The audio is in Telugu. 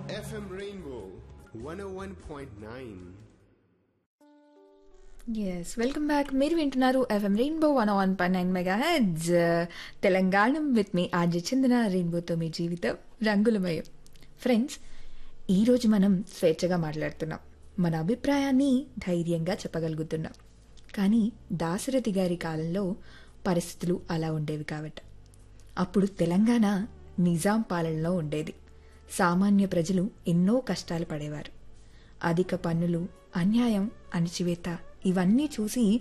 FM Rainbow 101.9. Yes welcome back మీరు వింటున్నారు FM rainbow one one point nine megahertz Telangana with మీ ఆర్జే చెందిన రెయిన్బోతో మీ జీవితం రంగులమయం ఫ్రెండ్స్ ఈరోజు మనం స్వేచ్ఛగా మాట్లాడుతున్నాం మన అభిప్రాయాన్ని ధైర్యంగా చెప్పగలుగుతున్నాం కానీ దాశరథి గారి కాలంలో పరిస్థితులు అలా ఉండేవి కాబట్టి అప్పుడు తెలంగాణ నిజాం పాలనలో ఉండేది సామాన్య ప్రజలు ఎన్నో కష్టాలు పడేవారు అధిక పన్నులు అన్యాయం అణిచివేత ఇవన్నీ చూసి